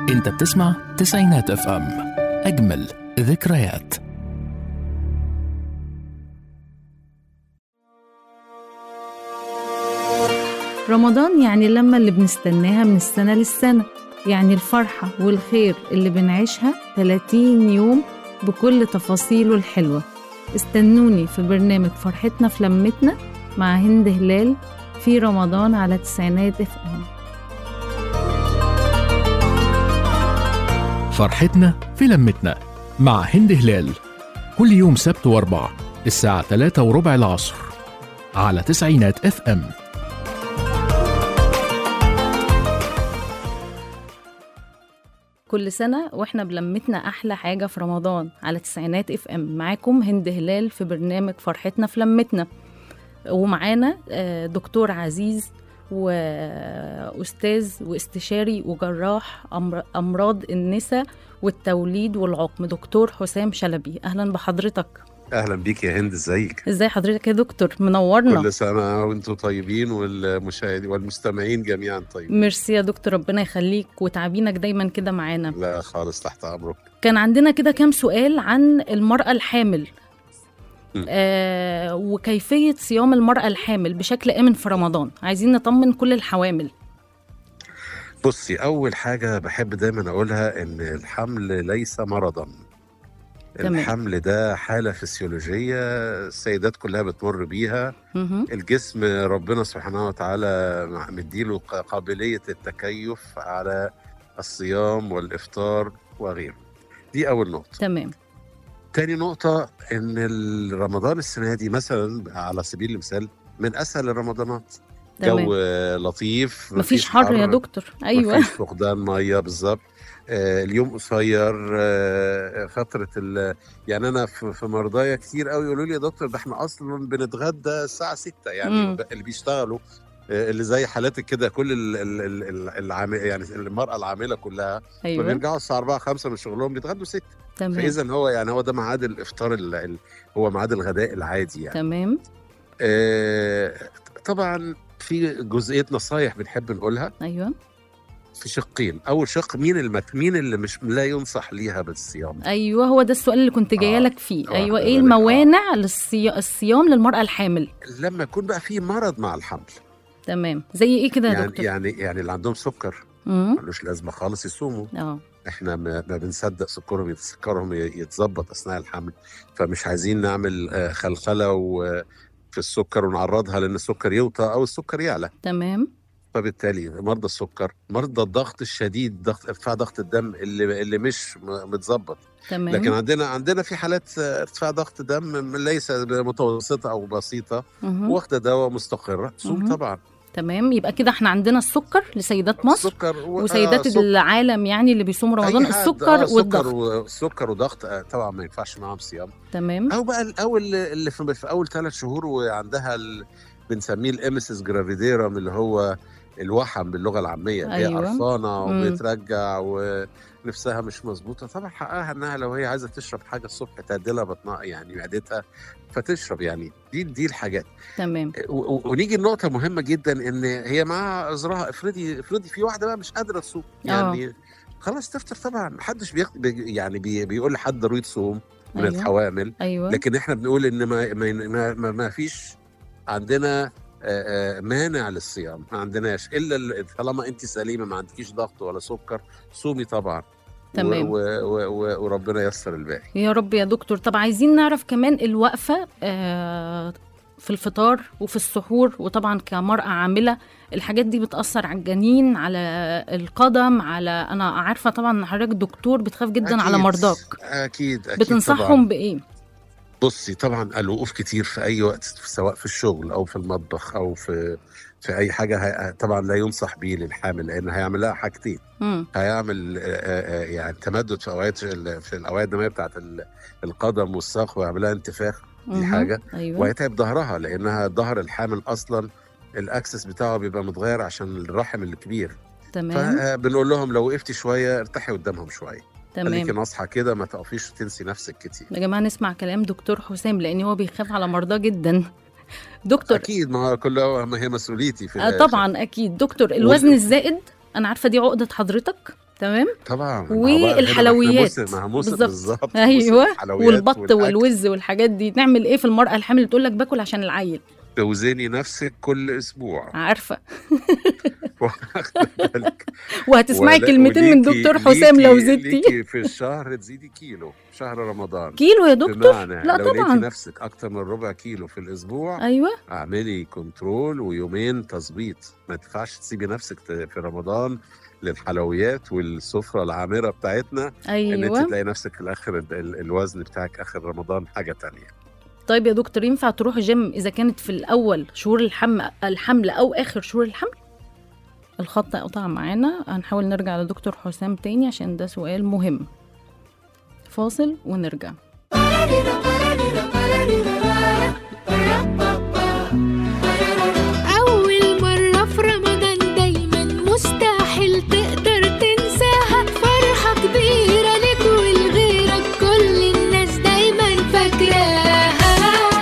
انت بتسمع تسعينات اف ام اجمل ذكريات رمضان يعني اللمة اللي بنستناها من السنة للسنة يعني الفرحة والخير اللي بنعيشها 30 يوم بكل تفاصيله الحلوة استنوني في برنامج فرحتنا في لمتنا مع هند هلال في رمضان على تسعينات اف ام فرحتنا في لمتنا مع هند هلال كل يوم سبت واربع الساعة 3 وربع العصر على تسعينات اف ام كل سنة واحنا بلمتنا أحلى حاجة في رمضان على تسعينات اف ام معاكم هند هلال في برنامج فرحتنا في لمتنا ومعانا آه، دكتور عزيز وأستاذ واستشاري وجراح أمر- أمراض النساء والتوليد والعقم دكتور حسام شلبي أهلا بحضرتك اهلا بيك يا هند ازيك ازاي حضرتك يا دكتور منورنا كل سنه وانتم طيبين والمشاهدين والمستمعين جميعا طيبين ميرسي يا دكتور ربنا يخليك وتعبينك دايما كده معانا لا خالص تحت امرك كان عندنا كده كام سؤال عن المرأة الحامل م. آه وكيفية صيام المرأة الحامل بشكل آمن في رمضان عايزين نطمن كل الحوامل بصي اول حاجه بحب دايما اقولها ان الحمل ليس مرضا تمام. الحمل ده حاله فسيولوجيه السيدات كلها بتمر بيها مهم. الجسم ربنا سبحانه وتعالى مع- مديله ق- قابليه التكيف على الصيام والافطار وغيره دي اول نقطه تمام تاني نقطة إن ال- رمضان السنة دي مثلا على سبيل المثال من أسهل الرمضانات جو تمام لطيف مفيش حر يا دكتور أيوة مفيش فقدان مية بالظبط آه اليوم قصير آه فترة ال يعني أنا في في مرضايا كتير قوي يقولوا لي يا دكتور ده إحنا أصلا بنتغدى الساعة 6 يعني مم. اللي بيشتغلوا آه، اللي زي حالاتك كده كل ال- ال- ال- ال- العام يعني المرأة العاملة كلها أيوة فبيرجعوا الساعة 4 5 من شغلهم بيتغدوا 6 تمام فاذا هو يعني هو ده ميعاد الافطار ال- ال- هو ميعاد الغداء العادي يعني تمام آه طبعا في جزئيه نصايح بنحب نقولها أيوة في شقين اول شق مين المك... مين اللي مش لا ينصح ليها بالصيام أيوة هو ده السؤال اللي كنت جاية آه. لك فيه آه، أيوة خلي إيه بالك. الموانع للصيام للمرأة الحامل لما يكون بقى في مرض مع الحمل تمام زي إيه كده يا يعني دكتور يعني يعني اللي عندهم سكر مم. ملوش لازمه خالص يصوموا اه احنا ما, ما بنصدق سكرهم سكرهم يتظبط اثناء الحمل فمش عايزين نعمل آه، خلخله و في السكر ونعرضها لان السكر يوطى او السكر يعلى تمام فبالتالي مرضى السكر مرضى الضغط الشديد ضغط ارتفاع ضغط الدم اللي اللي مش م- متظبط تمام لكن عندنا عندنا في حالات آه، ارتفاع ضغط دم ليس متوسطه او بسيطه مهم. واخده دواء مستقره صوم مهم. طبعا تمام يبقى كده احنا عندنا السكر لسيدات مصر السكر و- وسيدات آه، سكر. العالم يعني اللي بيصوموا رمضان أي حد، السكر آه، والضغط سكر وسكر وضغط آه، طبعا ما ينفعش معاهم صيام تمام او بقى الاول اللي في, في اول ثلاث شهور وعندها ال... بنسميه الامسس جرافيديرم اللي هو الوحم باللغه العاميه اللي هي أيوة. قرفانه مم. وبترجع ونفسها مش مظبوطه طبعا حقها انها لو هي عايزه تشرب حاجه الصبح تعدلها بطنها يعني معدتها فتشرب يعني دي دي الحاجات تمام و- و- ونيجي لنقطه مهمه جدا ان هي مع عذرها افرضي افرضي في واحده بقى مش قادره تصوم يعني خلاص تفطر طبعا محدش بيخ... بي- يعني بي... بيقول لحد ضروري تصوم من أيوة. الحوامل ايوه لكن احنا بنقول ان ما ما ما, ما, ما فيش عندنا آه، آه، مانع للصيام ما عندناش الا ال- طالما انت سليمه ما عندكيش ضغط ولا سكر صومي طبعا تمام. و و و وربنا ييسر الباقي يا رب يا دكتور طب عايزين نعرف كمان الوقفه آه في الفطار وفي السحور وطبعا كمرأة عاملة الحاجات دي بتأثر على الجنين على القدم على أنا عارفة طبعا إن حضرتك دكتور بتخاف جدا على أكيد، مرضاك اكيد اكيد بتنصحهم طبعا بإيه؟ بصي طبعا الوقوف كتير في اي وقت سواء في الشغل او في المطبخ او في في اي حاجه هي- طبعا لا ينصح به للحامل لان هيعمل لها حاجتين مم. هيعمل آه، آه، آه، يعني تمدد في اوعيه ال- في الاوعيه الدمويه بتاعت ال- القدم والساق ويعمل لها انتفاخ دي مهم. حاجه أيوه وهيتعب ظهرها لانها ظهر الحامل اصلا الاكسس بتاعه بيبقى متغير عشان الرحم الكبير تمام فبنقول لهم لو وقفتي شويه ارتاحي قدامهم شويه خليكي تمام ناصحه كده ما تقفيش تنسي نفسك كتير يا جماعة نسمع كلام دكتور حسام لأن هو بيخاف على مرضاه جدا دكتور اكيد ما هو كله ما هي مسؤوليتي في آه الآخر. طبعا أكيد دكتور الوزن الزائد أنا عارفة دي عقدة حضرتك تمام طبعا ما هو بقى هنا ما إحنا والحلويات. موسم- ما هو موسم بالظبط. بالظبط موسم ايوه الحلويات والبط والأكل. والوز والحاجات دي نعمل ايه في المراه الحامل اللي تقول لك باكل عشان العيل توزني نفسك كل اسبوع عارفه واخدة بالك؟ وهتسمعي ولا- كلمتين من وليكي- دكتور حسام لو ليكي- زدتي ليكي في الشهر تزيدي كيلو شهر رمضان كيلو يا دكتور بمعنى لا لو لقيتي طبعا نفسك اكتر من ربع كيلو في الاسبوع ايوه اعملي كنترول ويومين تظبيط ما ينفعش تسيبي نفسك ت- في رمضان للحلويات والسفره العامره بتاعتنا ان انت ايوه تلاقي نفسك في الاخر ال- ال- الوزن بتاعك اخر رمضان حاجه تانية طيب يا دكتور ينفع تروح جيم اذا كانت في الاول شهور الحم... الحمل او اخر شهور الحمل الخط قطع معانا هنحاول نرجع لدكتور حسام تاني عشان ده سؤال مهم فاصل ونرجع أول مرة في رمضان دايما مستحيل تقدر تنساها فرحة كبيرة لك ولغيرك كل الناس دايما فاكراها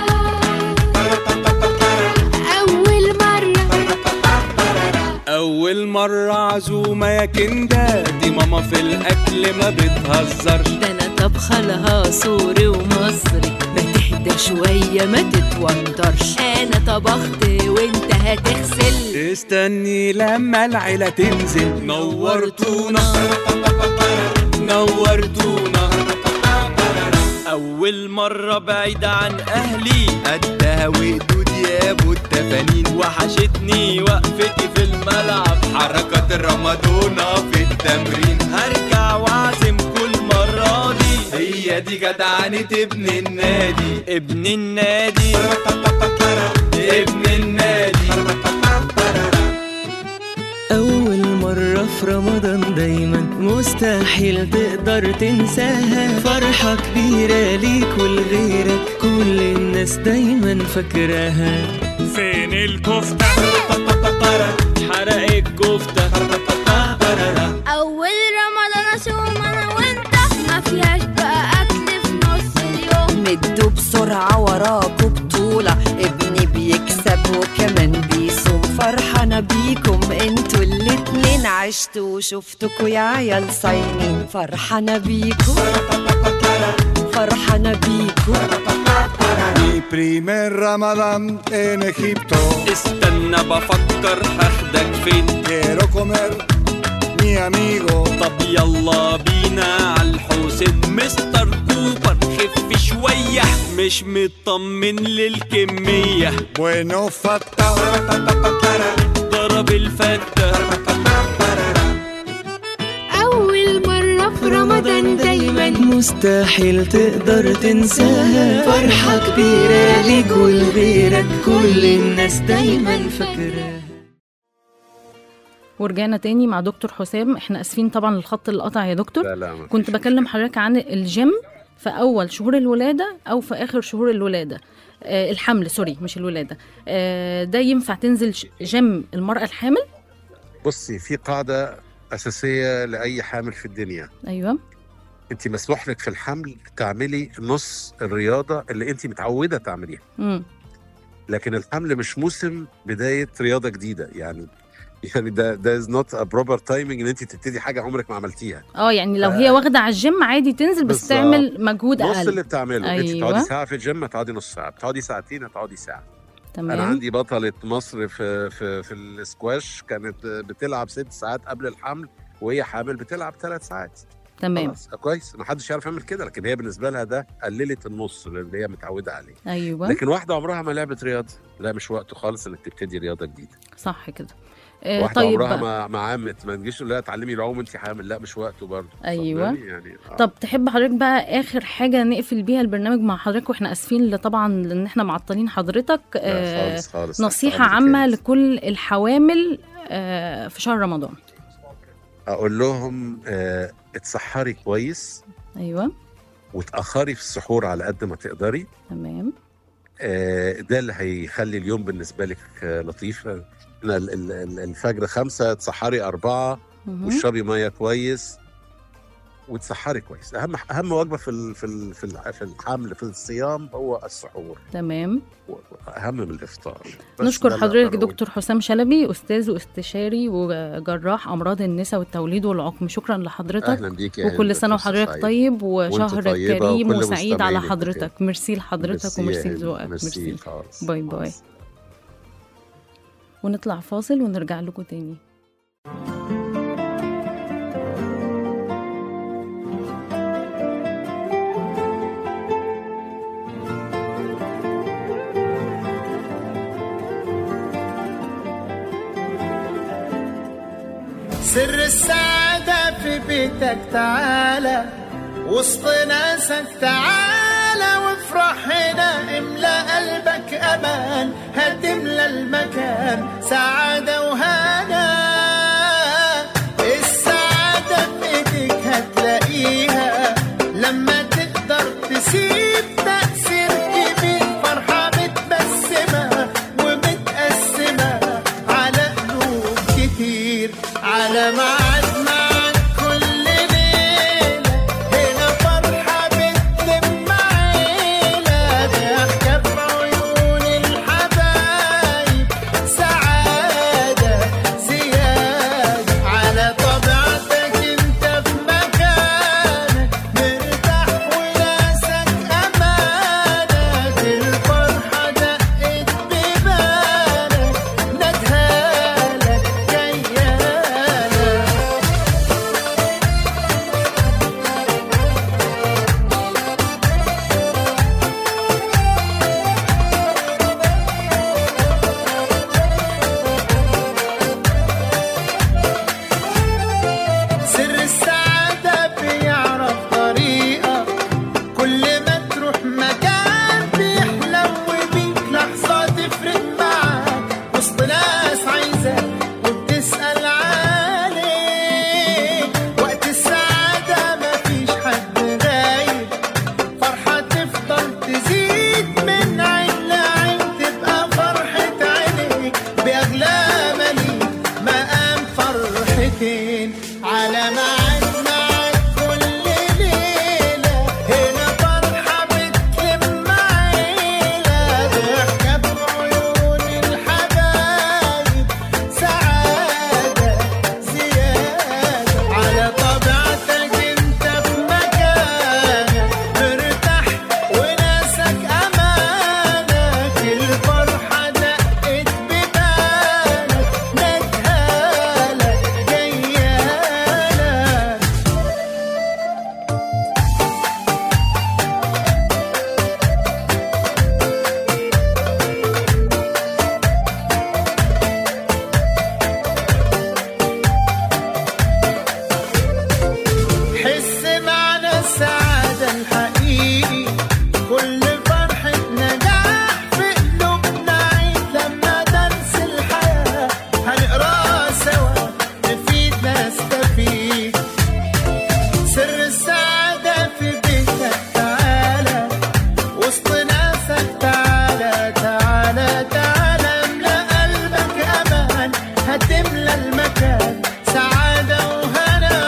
أول مرة أول مرة عزومة يا كندا دي ماما في الأكل ما بتهزرش ده انا طبخه لها سوري ومصري ما تهدى شويه ما تتوترش انا طبخت وانت هتغسل استني لما العيلة تنزل نورتونا نورتونا أول مرة بعيد عن أهلي قدها وقدود يا أبو التفانين وحشتني وقفتي في الملعب حركات الرمادونا في التمرين هرجع وأعزم كل مرة دي هي دي جدعنة ابن النادي ابن النادي ابن النادي أول مرة في رمضان دايما مستحيل تقدر تنساها فرحة كبيرة ليك ولغيرك كل الناس دايما فاكراها فين الكفتة حرق الكفتة أول رمضان أصوم أنا وأنت ما فيهاش بقى أكل في نص اليوم مدوا بسرعه وراكوا بطوله ابني بيكسب وكمان بيصوم فرحانه بيكم انتوا الاتنين عشتوا وشفتكوا يا عيال صايمين فرحانه بيكم فرحانه بيكم Mi primer Ramadán en Egipto. استنى بفكر هاخدك فين Quiero comer mi amigo. طب يلا بينا عالحسين مستر كوبر خف شوية مش مطمن للكمية Bueno, fatal. ضرب الفتة أول مرة في رمضان دايما مستحيل تقدر تنساها فرحة كبيرة ليك ولغيرك كل الناس دايما فاكراها ورجعنا تاني مع دكتور حسام احنا اسفين طبعا الخط اللي قطع يا دكتور لا لا ما كنت فيش بكلم حضرتك عن الجيم في اول شهور الولاده او في اخر شهور الولاده آه الحمل سوري مش الولاده آه ده ينفع تنزل ش- جيم المراه الحامل بصي في قاعده اساسيه لاي حامل في الدنيا ايوه انت مسموح لك في الحمل تعملي نص الرياضه اللي انت متعوده تعمليها امم لكن الحمل مش موسم بدايه رياضه جديده يعني يعني ده ده از نوت ا بروبر تايمنج ان انت تبتدي حاجه عمرك ما عملتيها اه يعني لو هي واخده على الجيم عادي تنزل بس بالظبط. تعمل مجهود نص اللي اقل بتعمله انت أيوة. تقعدي ساعه في الجيم هتقعدي نص ساعه بتقعدي ساعتين هتقعدي ساعه انا تمام عندي بطله مصر في في في السكواش كانت بتلعب ست ساعات قبل الحمل وهي حامل بتلعب ثلاث ساعات تمام خلاص كويس ما حدش يعرف يعمل كده لكن هي بالنسبه لها ده قللت النص اللي هي متعوده عليه ايوه لكن واحده عمرها ما لعبت رياضه لا مش وقته خالص انك تبتدي رياضه جديده صح كده آه واحده طيب عمرها بقى. ما ما عمت ما تجيش تقول لها اتعلمي العوم وانت حامل لا مش وقته برضه أيوة. فاهماني؟ يعني آه. طب تحب حضرتك بقى اخر حاجه نقفل بيها البرنامج مع حضرتك واحنا اسفين ل- طبعا لان احنا معطلين حضرتك لا آه خالص خالص نصيحه تحت أمرك عامه يعني. لكل الحوامل آه في شهر رمضان اقول لهم آه اتسحري كويس ايوه وتاخري في السحور على قد ما تقدري تمام آه، ده اللي هيخلي اليوم بالنسبه لك آه، لطيف أنا ال- ال- ال- الفجر خمسة تسحري أربعة مهم. واشربي مية كويس وتسحري كويس اهم اهم وجبه في ال في ال في ال- في الحمل في الصيام هو السحور تمام اهم من الافطار بس نشكر ده اللي حضرتك أقدر أقوله. دكتور حسام شلبي استاذ واستشاري وجراح امراض النساء والتوليد والعقم شكرا لحضرتك اهلا بيك يا وكل هند، سنه فرصة وحضرتك سعيدة. طيب وأنت وشهر طيبة كريم وكل وسعيد على مستمعينك بخير. حضرتك ميرسي لحضرتك ميرسي وميرسي يا هند، لذوقك ميرسي ميرسي خالص باي باي خالص. ونطلع فاصل ونرجع لكم تاني سر السعادة في بيتك تعالى وسط ناسك تعالى وافرح هنا املى قلبك امان هتملى المكان سعادة وهنا السعادة في ايديك هتلاقيها لما تقدر تسيب تأثير كبير فرحة متبسمة ومتقسمة على قلوب كتير على ميعاد معاك كل ليلة هنا فرحة بتلم عيلة ضحكة في عيون الحبايب سعادة زيادة على طبيعتك انت في مكانك مرتاح وناسك امانك الفرحة دقت ببالك ندهالك جيالك سر السعادة بيعرف طريقة كل ما تروح مكان بيحلو بيك لحظة تفرق معاك وسط ناس عايزاك وبتسأل عليك وقت السعادة مفيش حد غايب فرحة تفضل تزيد من عين لعين تبقى فرحة عينيك بأغلى مليك مقام فرحتين على ميعاد معاك كل ليلة هنا فرحة بتلم عيلة ضحكة في عيون الحبايب سعادة زيادة على طبيعتك انت في مكانك مرتاح وناسك امانك الفرحة دقت ببالك ندهالك جيالك حس معنى السعادة الحقيقي كل فرحة نجاح في قلوبنا عيد لما درس الحياة هنقراه سوا نفيد نستفيد سر السعادة في بيتك تعالى وسط ناسك تعالى تعالى تعالى املى قلبك امان هتملى المكان سعادة وهنا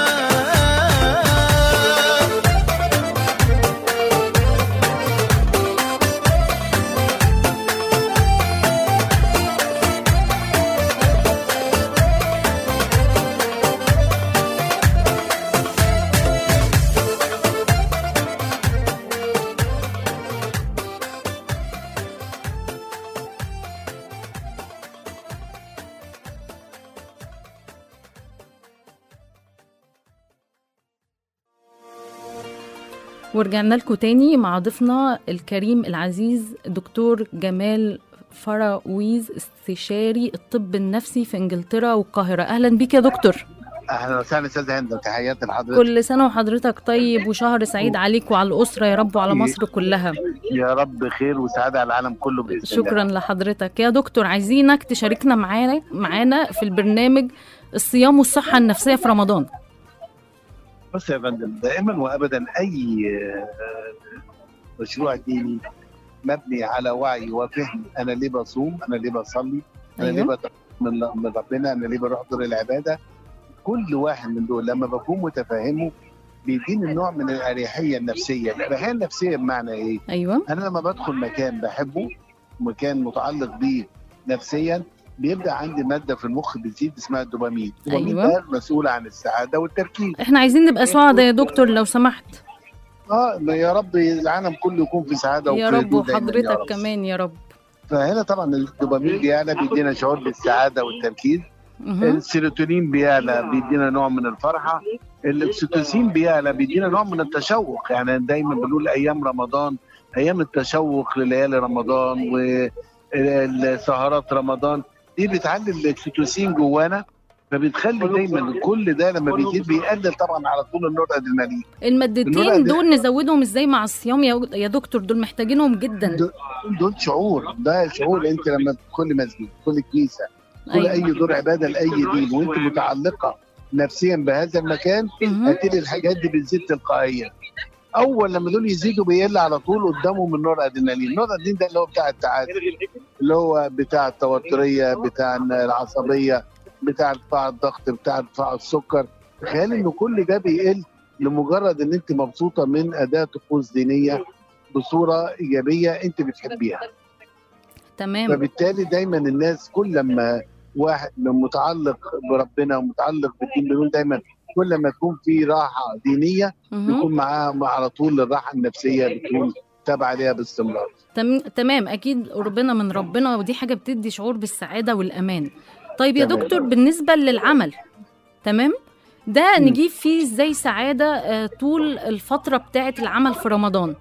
ورجعنا لكم تاني مع ضيفنا الكريم العزيز دكتور جمال فراويز استشاري الطب النفسي في انجلترا والقاهره اهلا بيك يا دكتور اهلا وسهلا استاذ هند وتحياتي لحضرتك كل سنه وحضرتك طيب وشهر سعيد عليك وعلى الاسره يا رب وعلى مصر كلها يا رب خير وسعاده على العالم كله باذن الله شكرا لحضرتك يا دكتور عايزينك تشاركنا معانا معانا في البرنامج الصيام والصحه النفسيه في رمضان بص يا فندم دائما وابدا اي آه، مشروع ديني مبني على وعي وفهم انا ليه بصوم انا ليه بصلي انا ليه أيوه. بتقرب من من ربنا انا ليه بروح دور العباده كل واحد من دول لما بكون متفاهمه بيديني نوع من الاريحيه النفسيه الاريحيه النفسيه بمعنى ايه ايوه انا لما بدخل مكان بحبه مكان متعلق بيه نفسيا بيبدا عندي ماده في المخ بتزيد اسمها الدوبامين الدوبامين أيوة. ده مسؤول عن السعاده والتركيز احنا عايزين نبقى سعداء يا دكتور لو سمحت اه ما يا رب العالم كله يكون في سعاده يا وفي رب هدوء دايماً يا وحضرتك رب. كمان يا رب فهنا طبعا الدوبامين بيعلى بيدينا شعور بالسعاده والتركيز مهم. السيروتونين بيعلى بيدينا نوع من الفرحه الاكسيتوسين بيعلى بيدينا نوع من التشوق يعني دايما بنقول ايام رمضان ايام التشوق لليالي رمضان وسهرات رمضان دي بتعلي الاكسيتوسين جوانا فبتخلي دايما كل ده لما بيزيد بيقلل طبعا على طول النور ادرينالين المادتين النور دول نزودهم ازاي مع الصيام يا يا دكتور دول محتاجينهم جدا دول شعور ده شعور انت لما تدخلي مسجد تدخلي كنيسه تدخلي أيوة. اي دور عباده لاي دين وانت متعلقه نفسيا بهذا المكان مهم. هتلاقي الحاجات دي بتزيد تلقائيا اول لما دول يزيدوا بيقل على طول قدامهم النور ادرينالين النور ادرينالين ده اللي هو بتاع التعادل اللي هو بتاع التوتريه بتاع العصبيه بتاع ارتفاع الضغط بتاع ارتفاع السكر تخيل ان كل ده بيقل لمجرد ان انت مبسوطه من اداء طقوس دينيه بصوره ايجابيه انت بتحبيها تمام فبالتالي دايما الناس كل لما واحد متعلق بربنا ومتعلق بالدين بيقول دايما كل ما تكون في راحه دينيه مهم. يكون معاها مع- على طول الراحه النفسيه بتكون تابعه ليها باستمرار تم- تمام اكيد قربنا من ربنا ودي حاجه بتدي شعور بالسعاده والامان طيب يا تمام. دكتور بالنسبه للعمل تمام ده مم. نجيب فيه ازاي سعاده آه، طول الفتره بتاعه العمل في رمضان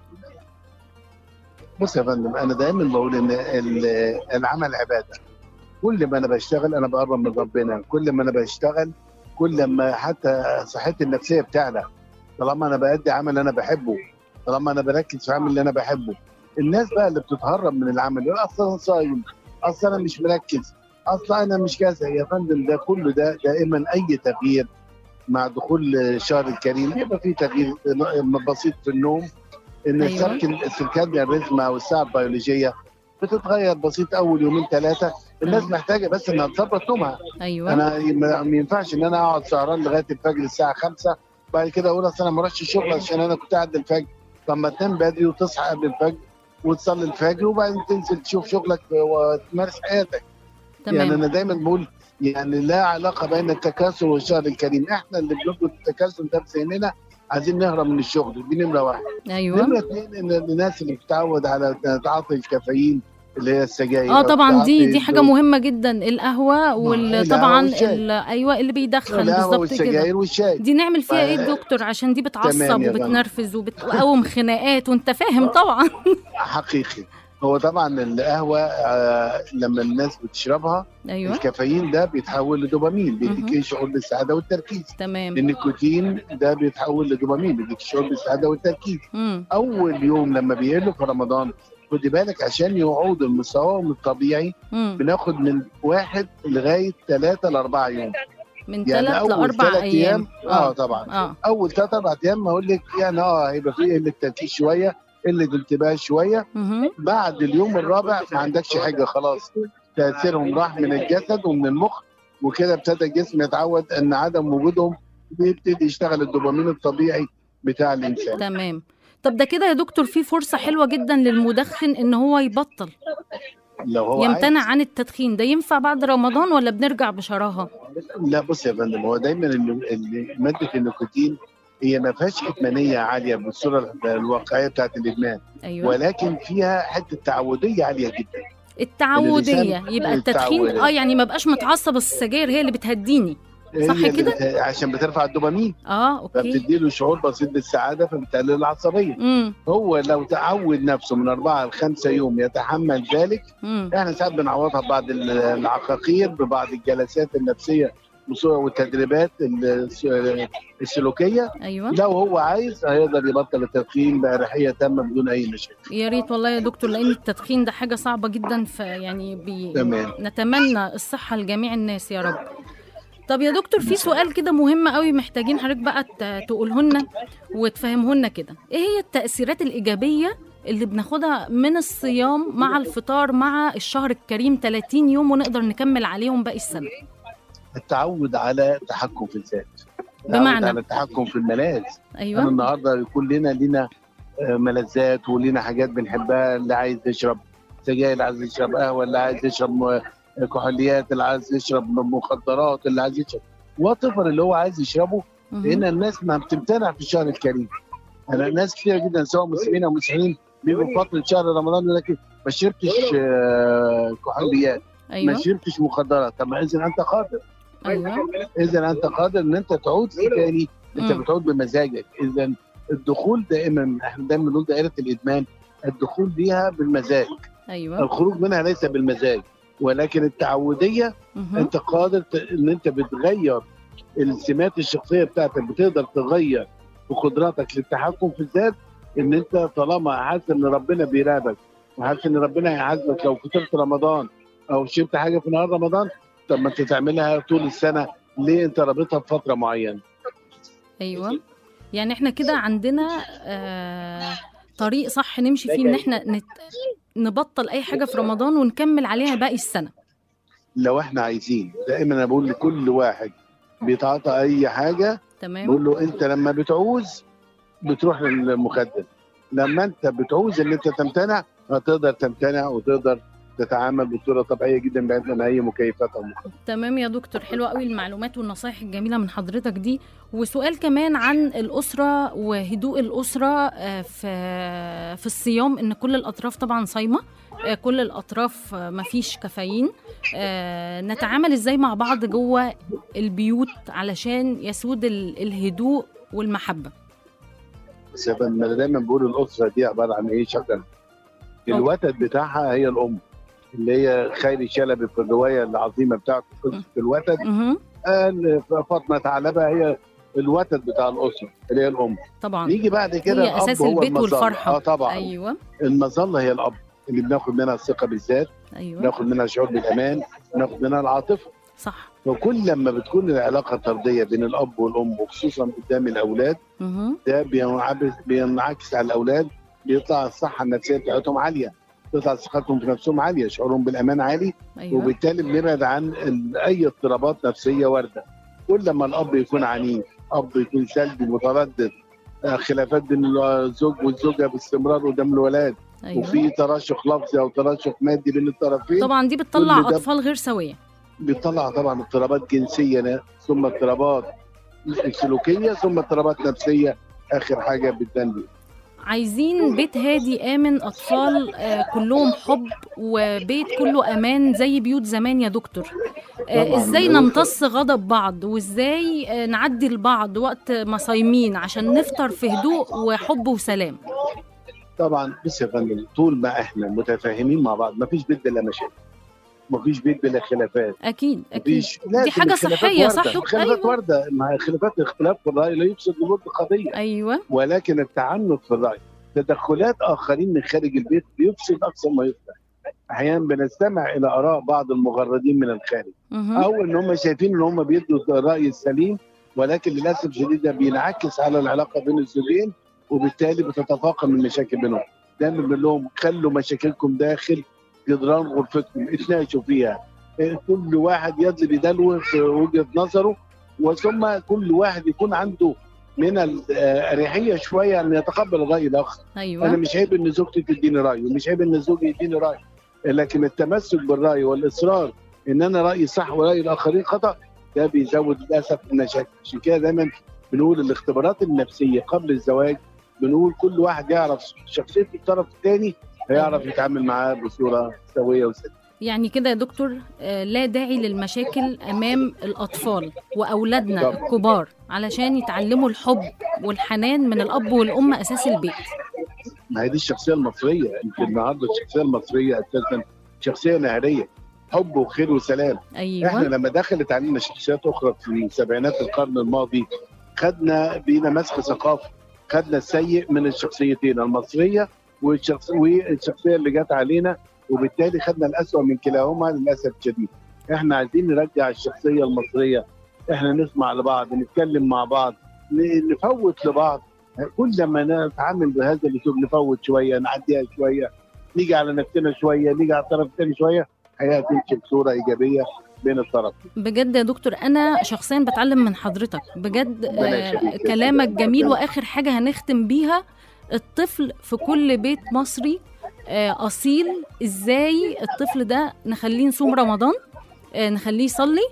بص يا فندم انا دايما بقول ان ال- العمل عباده كل ما انا بشتغل انا بقرب من ربنا كل ما انا بشتغل كل ما حتى صحتي النفسيه بتعلى طالما انا بأدي عمل انا بحبه طالما انا بركز في عمل اللي انا بحبه الناس بقى اللي بتتهرب من العمل يقول اصلا انا صايم اصلا انا مش مركز اصلا انا مش كذا يا فندم ده كله ده دائما اي تغيير مع دخول الشهر الكريم يبقى في تغيير بسيط في النوم ان أيوة. السيركل السيركاديان ريزم او الساعه البيولوجيه بتتغير بسيط اول يومين ثلاثه الناس محتاجه بس انها تظبط نومها ايوه انا ما ما ينفعش ان انا اقعد سهران لغايه الفجر الساعه 5 بعد كده اقول اصل انا ما رحتش الشغل عشان انا كنت قاعد الفجر طب ما تنام بدري وتصحى قبل الفجر وتصلي الفجر وبعدين تنزل تشوف شغلك وتمارس حياتك يعني تمام انا دايما بقول يعني لا علاقه بين التكاسل والشهر الكريم احنا اللي بنربط التكاسل ده بذهننا عايزين نهرب من الشغل دي نمره واحد ايوه نمره اثنين ان الناس اللي بتتعود على تعاطي الكافيين اللي هي السجاير اه أو طبعا دي تعاطي دي حاجه الدوب. مهمه جدا القهوه وال القهوة طبعا والشاي. ال- ايوه اللي بيدخن القهوه بالظبط والسجاير كده والشاي دي نعمل فيها ايه ف- دكتور عشان دي بتعصب تمام يا فندم. وبتنرفز وبتقوم خناقات وانت فاهم طبعا حقيقي هو طبعا القهوه آه لما الناس بتشربها ايوه الكافيين ده بيتحول لدوبامين بيديك مهم. شعور بالسعاده والتركيز تمام النيكوتين ده بيتحول لدوبامين بيديك شعور بالسعاده والتركيز مم. اول يوم لما بيقلوا في رمضان خدي بالك عشان يعودوا لمستواهم الطبيعي مم. بناخد من واحد لغايه ثلاثه لاربعه يوم من يعني ثلاث اول لاربع ثلاث ايام اه طبعا اه اول ثلاث اربع ايام اقول لك يعني اه هيبقى في قله تركيز شويه قله انتباه شويه مهم. بعد اليوم الرابع ما عندكش حاجه خلاص تاثيرهم راح من الجسد ومن المخ وكده ابتدى الجسم يتعود ان عدم وجودهم بيبتدي يشتغل الدوبامين الطبيعي بتاع الانسان تمام طب ده كده يا دكتور في فرصه حلوه جدا للمدخن ان هو يبطل لو هو يمتنع عايز عن التدخين ده ينفع بعد رمضان ولا بنرجع بشراهه لا بص يا فندم هو دايما ال- ال- ماده النيكوتين هي ما فيهاش ادمانيه عاليه بالصوره الواقعيه بتاعت الادمان ايوه ولكن فيها حته تعوديه عاليه جدا التعوديه الإنسان- يبقى التدخين التعودية. اه يعني ما بقاش متعصب بس السجاير هي اللي بتهديني صح هي اللي كده؟ بت- عشان بترفع الدوبامين اه اوكي فبتديله شعور بسيط بالسعاده فبتقلل العصبيه امم هو لو تعود نفسه من أربعة لخمسة يوم يتحمل ذلك امم احنا ساعات بنعوضها ببعض ال- العقاقير ببعض الجلسات النفسيه بصورة- والتدريبات الس- السلوكيه ايوه لو هو عايز هيقدر يبطل التدخين بأريحية تامة بدون أي مشاكل يا ريت والله يا دكتور لان التدخين ده حاجه صعبه جدا فيعني بي... تمام. نتمنى الصحه لجميع الناس يا رب طب يا دكتور في سؤال كده مهم قوي محتاجين حضرتك بقى ت- تقوله لنا وتفهمه لنا كده ايه هي التاثيرات الايجابيه اللي بناخدها من الصيام مع الفطار مع الشهر الكريم 30 يوم ونقدر نكمل عليهم باقي السنه التعود على التحكم في الذات بمعنى؟ على التحكم في الملاذ انا ايوه النهارده كلنا لينا آه، ملذات ولينا حاجات بنحبها اللي عايز يشرب سجاير اللي عايز يشرب قهوه اللي عايز يشرب م- كحوليات اللي عايز يشرب مخدرات اللي عايز يشرب واتفر اللي هو عايز يشربه لان مهم. الناس ما بتمتنع في الشهر الكريم انا ناس كتير جدا سواء مسلمين او مسيحيين بيجوا في فتره شهر رمضان يقول لك ما شربتش آه، كحوليات ما ايوه شربتش مخدرات طب ما اذا انت قادر ايوه اذا انت قادر ان انت تعود في تاني انت مم. بتعود بمزاجك اذا الدخول دائما احنا دايما بنقول دائره الادمان الدخول ليها بالمزاج ايوه الخروج منها ليس بالمزاج ولكن التعوديه مهم. انت قادر ت- ان انت بتغير السمات الشخصيه بتاعتك بتقدر تغير بقدراتك للتحكم في الذات ان انت طالما حاسس ان ربنا بيراقبك وحاسس ان ربنا هيحاسبك لو فطرت رمضان او شربت حاجه في نهار رمضان طب ما انت تعملها طول السنه ليه انت رابطها بفتره معينه ايوه يعني احنا كده عندنا آه طريق صح نمشي فيه ان احنا نت... نبطل اي حاجه في رمضان ونكمل عليها باقي السنه لو احنا عايزين دائما انا بقول لكل واحد بيتعاطى اي حاجه تمام بقول له انت لما بتعوز بتروح للمخدر لما انت بتعوز ان انت تمتنع هتقدر تمتنع وتقدر تتعامل بصوره طبيعيه جدا بعيد عن اي مكيفات او مخدرات تمام يا دكتور حلوة قوي المعلومات والنصايح الجميلة من حضرتك دي وسؤال كمان عن الأسرة وهدوء الأسرة آه، في في الصيام إن كل الأطراف طبعا صايمة آه، كل الأطراف آه، مفيش كافيين آه، نتعامل إزاي مع بعض جوه البيوت علشان يسود ال- الهدوء والمحبة بس يا فندم، انا دايما بقول الاسره دي عباره عن ايه شجره الوتد بتاعها هي الام اللي هي خيري شلبي في الروايه العظيمه بتاعته قصه الوتد مهم. قال فاطمه ثعلبه هي الوتد بتاع الاسره اللي هي الام طبعا نيجي بعد كده هي الاب أساس هو البيت المظلة. والفرحة اه طبعا أيوة المظله هي الاب اللي بناخد منها الثقه بالذات أيوة ناخد منها الشعور بالامان ناخد منها العاطفه صح وكل لما بتكون العلاقه طرديه بين الاب والام وخصوصا قدام الاولاد مهم. ده بينعكس بينعكس على الاولاد بيطلع الصحه النفسيه بتاعتهم عاليه بتطلع ثقتهم في نفسهم عاليه شعورهم بالامان عالي أيوة وبالتالي بنبعد عن ال- اي اضطرابات نفسيه وارده كل ما الاب يكون عنيف اب يكون سلبي متردد آه، خلافات بين الزوج والزوجه باستمرار قدام الولاد أيوة وفي تراشق لفظي او تراشق مادي بين الطرفين طبعا دي بتطلع كل ده أطفال غير سوية بيطلع طبعا اضطرابات جنسيه ثم اضطرابات سلوكيه ثم اضطرابات نفسيه اخر حاجه بتبان عايزين بيت هادي آمن أطفال آه، كلهم حب وبيت كله أمان زي بيوت زمان يا دكتور آه، طبعاً. إزاي نمتص غضب بعض وإزاي آه، نعدي لبعض وقت ما صايمين عشان نفطر في هدوء وحب وسلام طبعا بص يا فندم طول ما احنا متفاهمين مع بعض مفيش بيت بلا مشاكل مفيش بيت بلا خلافات أكيد أكيد مفيش لازم دي حاجة الخلافات صحية واردة. صح دكتور؟ الخلافات أيوة وارده مع خلافات الاختلاف في الراي لا يفسد الود قضيه أيوة ولكن التعنت في الراي تدخلات اخرين من خارج البيت بيفسد اكثر ما يصلح احيانا بنستمع الى اراء بعض المغردين من الخارج مهم. او ان هم شايفين ان هم بيدوا الراي السليم ولكن للاسف الشديد ده بينعكس على العلاقه بين الزوجين وبالتالي بتتفاقم المشاكل بينهم دايما بنقول لهم خلوا مشاكلكم داخل جدران غرفتكم اتناقشوا فيها إيه، كل واحد يضرب يدلو في وجهه نظره وثم كل واحد يكون عنده من الاريحيه شويه ان يتقبل الراي الاخر انا أيوة مش عيب ان زوجتي تديني راي ومش عيب ان زوجي يديني راي لكن التمسك بالراي والاصرار ان انا رايي صح وراي الاخرين خطا ده بيزود للاسف المشاكل عشان كده دايما بنقول الاختبارات النفسيه قبل الزواج بنقول كل واحد يعرف شخصيه الطرف الثاني هيعرف يتعامل معاه بصوره سويه وسليمه يعني كده يا دكتور آه، لا داعي للمشاكل أمام الأطفال وأولادنا طبعا. الكبار علشان يتعلموا الحب والحنان من الأب والأم أساس البيت ما هي دي الشخصيه المصريه يمكن النهارده الشخصيه المصريه اساسا شخصيه نهريه حب وخير وسلام احنا أيوة لما دخلت علينا شخصيات اخرى في سبعينات القرن الماضي خدنا بينا مسخ ثقافي خدنا السيء من الشخصيتين المصريه والشخص والشخصيه اللي جت علينا وبالتالي خدنا الاسوأ من كلاهما للاسف الشديد احنا عايزين نرجع الشخصيه المصريه احنا نسمع لبعض نتكلم مع بعض ن- نفوت لبعض كل لما نتعامل بهذا الاسلوب نفوت شويه نعديها شويه نيجي على نفسنا شويه نيجي على الطرف الثاني شويه الحياه تمشي بصوره ايجابيه بين الطرفين بجد يا دكتور انا شخصيا بتعلم من حضرتك بجد ربنا آه يخليك. كلامك جميل ربنا. واخر حاجه هنختم بيها الطفل في كل بيت مصري آه اصيل ازاي الطفل ده نخليه نصوم رمضان آه نخليه يصلي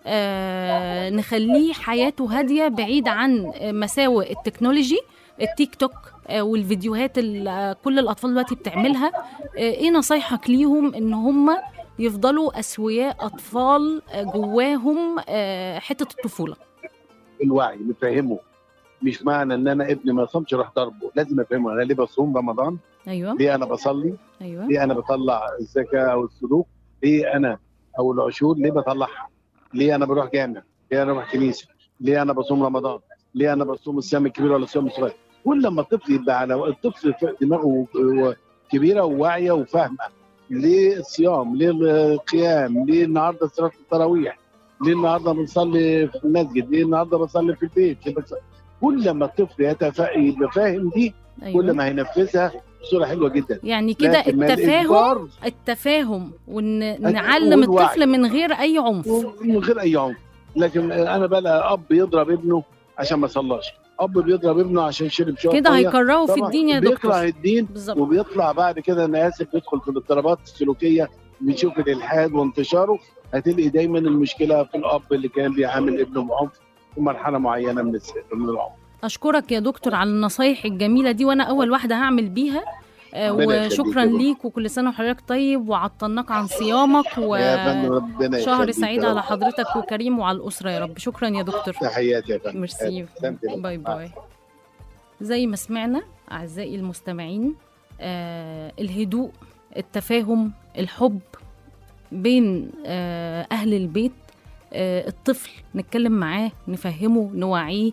آه نخليه حياته هاديه بعيد عن آه، مساوئ التكنولوجي التيك توك آه، والفيديوهات اللي آه، كل الاطفال دلوقتي بتعملها آه، ايه نصايحك ليهم ان هم يفضلوا اسوياء اطفال آه، جواهم آه، حته الطفوله الوعي نفهمه مش معنى ان انا ابني ما صامش راح ضربه لازم افهمه انا ليه بصوم رمضان ايوه ليه انا بصلي ايوه ليه انا بطلع الزكاه او السلوك ليه انا او العشور ليه بطلعها ليه انا بروح جامع ليه انا بروح كنيسه ليه انا بصوم رمضان ليه انا بصوم الصيام الكبير ولا الصيام الصغير كل لما الطفل يبقى على الطفل في دماغه كبيره وواعيه وفاهمه ليه الصيام ليه القيام ليه النهارده صلاه التراويح ليه النهارده بنصلي في المسجد ليه النهارده بصلي في البيت ليه بص- كل لما الطفل يتفا- يبقى فاهم دي أيوة. كل ما هينفذها بصوره حلوه جدا يعني كده لكن ما التفاهم الإجبار التفاهم ونعلم والوعي. الطفل من غير اي عنف من غير اي عنف لكن انا بقى اب يضرب ابنه عشان ما صلاش اب بيضرب ابنه عشان شرب شويه كده مية. هيكرهوا في طبعاً الدين يا بيكره دكتور الدين بالظبط. وبيطلع بعد كده انا اسف بيدخل في الاضطرابات السلوكيه بنشوف الالحاد وانتشاره هتلاقي دايما المشكله في الاب اللي كان بيعامل ابنه بعنف في مرحله معينه من الس- من العمر اشكرك يا دكتور على النصايح الجميله دي وانا اول واحده هعمل بيها آه، ربنا يخليك وشكرا يا دكتور. ليك وكل سنه وحضرتك طيب وعطلناك عن صيامك يا فندم ربنا وشهر يخليك سعيد يا على رب. حضرتك وكريم وعلى الاسره يا رب شكرا يا دكتور تحياتي يا فندم ميرسي سلامتك. باي باي زي ما سمعنا اعزائي المستمعين آه الهدوء التفاهم الحب بين آه اهل البيت آه الطفل نتكلم معاه نفهمه نوعيه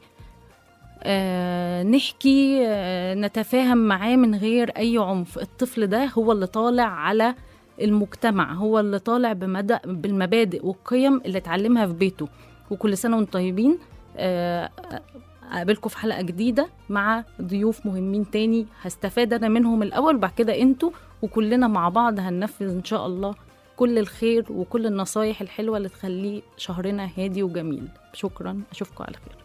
آه نحكي آه نتفاهم معاه من غير اي عنف الطفل ده هو اللي طالع على المجتمع هو اللي طالع بمدى بالمبادئ والقيم اللي اتعلمها في بيته وكل سنه وانتم طيبين آه اقابلكم في حلقه جديده مع ضيوف مهمين تاني هستفاد انا منهم الاول وبعد كده انتوا وكلنا مع بعض هننفذ ان شاء الله كل الخير وكل النصايح الحلوه اللي تخليه شهرنا هادي وجميل شكرا اشوفكم على خير